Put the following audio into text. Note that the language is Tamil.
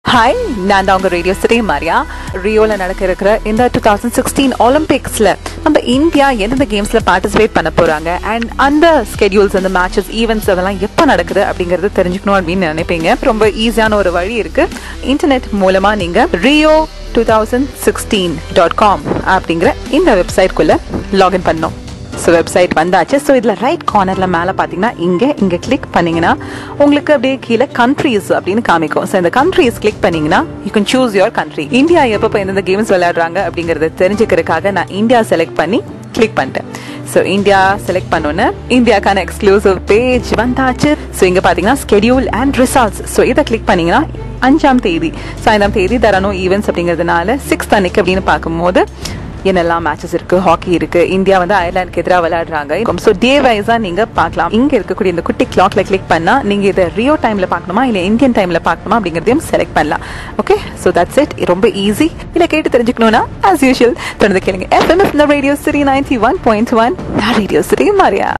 ஹாய் நான் தான் உங்க ரேடியோ சிட்டி மாரியா ரியோல நடக்க இருக்கிற இந்த டூ தௌசண்ட் சிக்ஸ்டீன் ஒலிம்பிக்ஸ்ல நம்ம இந்தியா எந்தெந்த கேம்ஸ்ல பார்ட்டிசிபேட் பண்ண போறாங்க அண்ட் அந்த ஸ்கெடியூல்ஸ் அந்த மேட்சஸ் ஈவெண்ட்ஸ் அதெல்லாம் எப்போ நடக்குது அப்படிங்கறது தெரிஞ்சுக்கணும் அப்படின்னு நினைப்பீங்க ரொம்ப ஈஸியான ஒரு வழி இருக்கு இன்டர்நெட் மூலமா நீங்க Rio two thousand sixteen dot com அப்படிங்கிற இந்த வெப்சைட்குள்ள லாகின் பண்ணணும் ஸோ வெப்சைட் வந்தாச்சு ஸோ இதில் ரைட் கார்னரில் மேலே பார்த்தீங்கன்னா இங்கே இங்கே கிளிக் பண்ணீங்கன்னா உங்களுக்கு அப்படியே கீழே கண்ட்ரீஸ் அப்படின்னு காமிக்கும் ஸோ இந்த கண்ட்ரீஸ் கிளிக் பண்ணீங்கன்னா you can choose your country India எப்பப்போ எந்தெந்த கேம்ஸ் விளையாடுறாங்க அப்படிங்கறத தெரிஞ்சுக்கிறதுக்காக நான் இந்தியா செலக்ட் பண்ணி கிளிக் பண்ணிட்டேன் ஸோ இந்தியா செலக்ட் பண்ணோன்னே இந்தியாக்கான எக்ஸ்க்ளூசிவ் பேஜ் வந்தாச்சு ஸோ இங்கே பார்த்தீங்கன்னா ஸ்கெடியூல் அண்ட் ரிசல்ட்ஸ் ஸோ இதை கிளிக் பண்ணீங்கன்னா அஞ்சாம் தேதி ஸோ ஐந்தாம் தேதி தரணும் ஈவெண்ட்ஸ் அப்படிங்கிறதுனால சிக்ஸ்த் அன்னைக்கு அப்படின்னு பார்க்கும்போது என்னெல்லாம் மேட்சஸ் இருக்கு ஹாக்கி இருக்கு இந்தியா வந்து அயர்லாந்துக்கு எதிராக விளையாடுறாங்க ஸோ டே வைஸா நீங்க பார்க்கலாம் இங்க இருக்கக்கூடிய இந்த குட்டி கிளாக்ல கிளிக் பண்ணா நீங்க இதை ரியோ டைம்ல பார்க்கணுமா இல்ல இந்தியன் டைம்ல பார்க்கணுமா அப்படிங்கறதையும் செலக்ட் பண்ணலாம் ஓகே ஸோ தட்ஸ் இட் ரொம்ப ஈஸி இல்ல கேட்டு தெரிஞ்சுக்கணும்னா ஆஸ் யூஷுவல் தொடர்ந்து கேளுங்க FM radio City ninety one point one radio City மாரியா